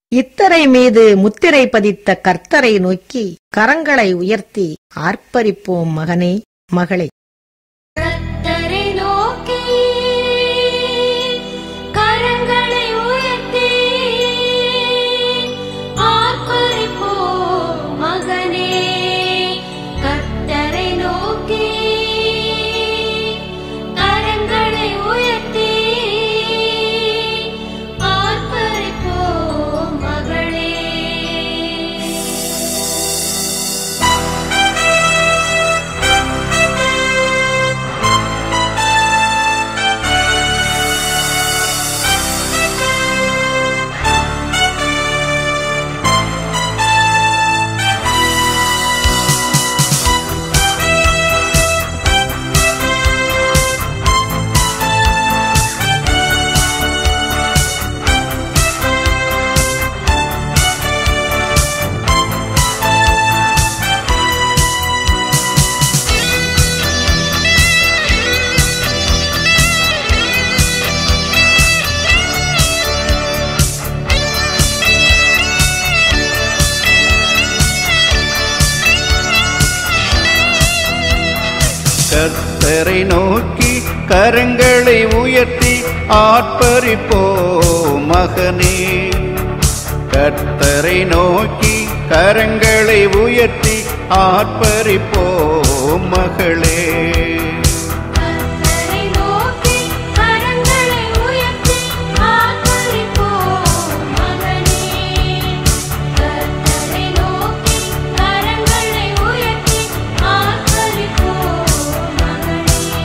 இத்தரை மீது முத்திரை பதித்த கர்த்தரை நோக்கி கரங்களை உயர்த்தி ஆர்ப்பரிப்போம் மகனே மகளே கர்த்தரை நோக்கி கரங்களை உயர்த்தி ஆர்ப்பரிப்போம் மகனே கர்த்தரை நோக்கி கரங்களை உயர்த்தி ஆர்ப்பரிப்போம் மகளே கர்த்தரை நோக்கி கரங்களை உயர்த்தி ஆர்ப்பரிப்போ மகனே கர்த்தரை நோக்கி கரங்களை உயர்த்தி ஆர்ப்பரிப்போ மகளே கர்த்தரை நோக்கி கரங்களை உயர்த்தி ஆர்ப்பரிப்போம் மகனே கர்த்தரை நோக்கி கரங்களை உயர்த்தி ஆர்ப்பரிப்போம் மகனே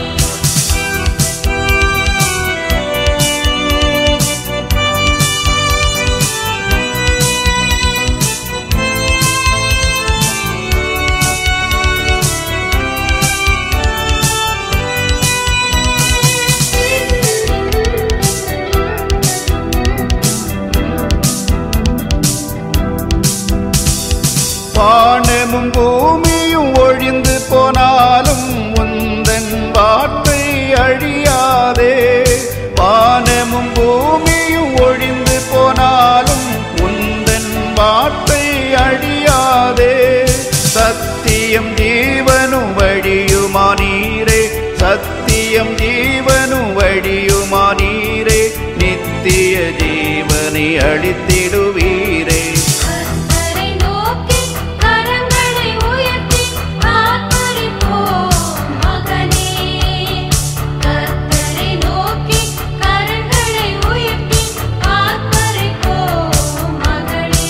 வானமும் பூமியும் ஒழிந்து போனாலும் உந்தன் வார்த்தை அழியாதே வானமும் பூமியும் ஒழிந்து போனாலும் உந்தன் வார்த்தை அழியாதே சத்தியம் ஜீவனும் வழியுமா நீரே சத்தியம் ஜீவனும் வழியுமா நீரே நித்திய ஜீவனை அளித்திடுவீரே கர்த்தரை நோக்கி கரங்களை உயர்த்தி ஆர்ப்பரிப்போம் மகனே கர்த்தரை நோக்கி கரங்களை உயர்த்தி ஆர்ப்பரிப்போம் மகளே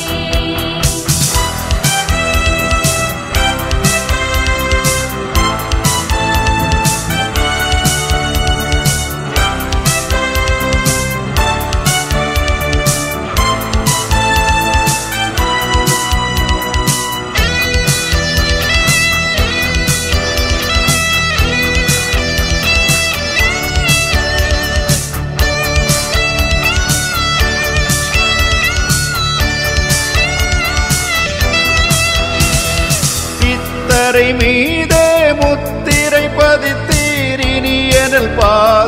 இத்தரை மீதே முத்திரை பதித்தீர் இனி எனல் பார்